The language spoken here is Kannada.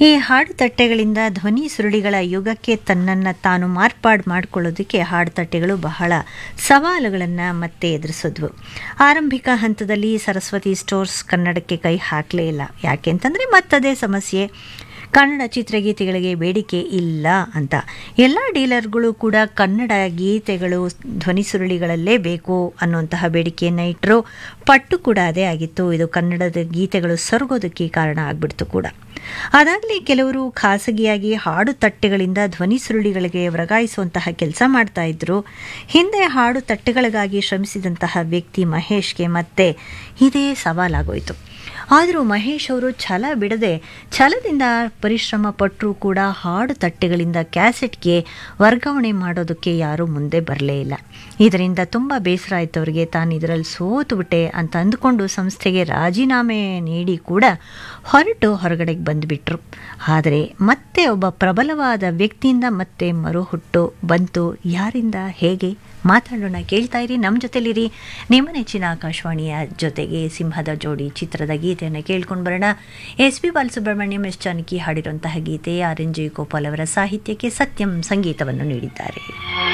ಈ ಹಾಡು ತಟ್ಟೆಗಳಿಂದ ಧ್ವನಿ ಸುರುಳಿಗಳ ಯುಗಕ್ಕೆ ತನ್ನನ್ನು ತಾನು ಮಾರ್ಪಾಡು ಮಾಡಿಕೊಳ್ಳೋದಕ್ಕೆ ಹಾಡು ತಟ್ಟೆಗಳು ಬಹಳ ಸವಾಲುಗಳನ್ನು ಮತ್ತೆ ಎದುರಿಸಿದ್ವು ಆರಂಭಿಕ ಹಂತದಲ್ಲಿ ಸರಸ್ವತಿ ಸ್ಟೋರ್ಸ್ ಕನ್ನಡಕ್ಕೆ ಕೈ ಹಾಕಲೇ ಇಲ್ಲ ಯಾಕೆ ಅಂತಂದರೆ ಮತ್ತದೇ ಸಮಸ್ಯೆ ಕನ್ನಡ ಚಿತ್ರಗೀತೆಗಳಿಗೆ ಬೇಡಿಕೆ ಇಲ್ಲ ಅಂತ ಎಲ್ಲ ಡೀಲರ್ಗಳು ಕೂಡ ಕನ್ನಡ ಗೀತೆಗಳು ಧ್ವನಿ ಸುರುಳಿಗಳಲ್ಲೇ ಬೇಕು ಅನ್ನುವಂತಹ ಬೇಡಿಕೆಯನ್ನು ಇಟ್ಟರು ಪಟ್ಟು ಕೂಡ ಅದೇ ಆಗಿತ್ತು ಇದು ಕನ್ನಡದ ಗೀತೆಗಳು ಸೊರಗೋದಕ್ಕೆ ಕಾರಣ ಆಗ್ಬಿಡ್ತು ಕೂಡ ಅದಾಗಲಿ ಕೆಲವರು ಖಾಸಗಿಯಾಗಿ ಹಾಡು ತಟ್ಟೆಗಳಿಂದ ಧ್ವನಿ ಸುರುಳಿಗಳಿಗೆ ವರ್ಗಾಯಿಸುವಂತಹ ಕೆಲಸ ಮಾಡ್ತಾ ಇದ್ರು ಹಿಂದೆ ಹಾಡು ತಟ್ಟೆಗಳಿಗಾಗಿ ಶ್ರಮಿಸಿದಂತಹ ವ್ಯಕ್ತಿ ಮಹೇಶ್ಗೆ ಮತ್ತೆ ಇದೇ ಸವಾಲಾಗೋಯಿತು ಆದರೂ ಮಹೇಶ್ ಅವರು ಛಲ ಬಿಡದೆ ಛಲದಿಂದ ಪರಿಶ್ರಮ ಪಟ್ಟರೂ ಕೂಡ ಹಾಡು ತಟ್ಟೆಗಳಿಂದ ಕ್ಯಾಸೆಟ್ಗೆ ವರ್ಗಾವಣೆ ಮಾಡೋದಕ್ಕೆ ಯಾರೂ ಮುಂದೆ ಬರಲೇ ಇಲ್ಲ ಇದರಿಂದ ತುಂಬ ಬೇಸರ ಆಯ್ತು ಅವರಿಗೆ ತಾನು ಇದರಲ್ಲಿ ಸೋತು ಬಿಟ್ಟೆ ಅಂತ ಅಂದುಕೊಂಡು ಸಂಸ್ಥೆಗೆ ರಾಜೀನಾಮೆ ನೀಡಿ ಕೂಡ ಹೊರಟು ಹೊರಗಡೆಗೆ ಬಂದುಬಿಟ್ರು ಆದರೆ ಮತ್ತೆ ಒಬ್ಬ ಪ್ರಬಲವಾದ ವ್ಯಕ್ತಿಯಿಂದ ಮತ್ತೆ ಮರುಹುಟ್ಟು ಬಂತು ಯಾರಿಂದ ಹೇಗೆ ಮಾತಾಡೋಣ ಕೇಳ್ತಾ ಇರಿ ನಮ್ಮ ಜೊತೆಲಿರಿ ನಿಮ್ಮ ನೆಚ್ಚಿನ ಆಕಾಶವಾಣಿಯ ಜೊತೆಗೆ ಸಿಂಹದ ಜೋಡಿ ಚಿತ್ರದ ಗೀತೆಯನ್ನು ಕೇಳ್ಕೊಂಡು ಬರೋಣ S P Balasubrahmanyam S Janaki ಹಾಡಿರುವಂತಹ ಗೀತೆ ಆರ್ ಎನ್ ಜಿ ಗೋಪಾಲ್ ಅವರ ಸಾಹಿತ್ಯಕ್ಕೆ ಸತ್ಯಂ ಸಂಗೀತವನ್ನು ನೀಡಿದ್ದಾರೆ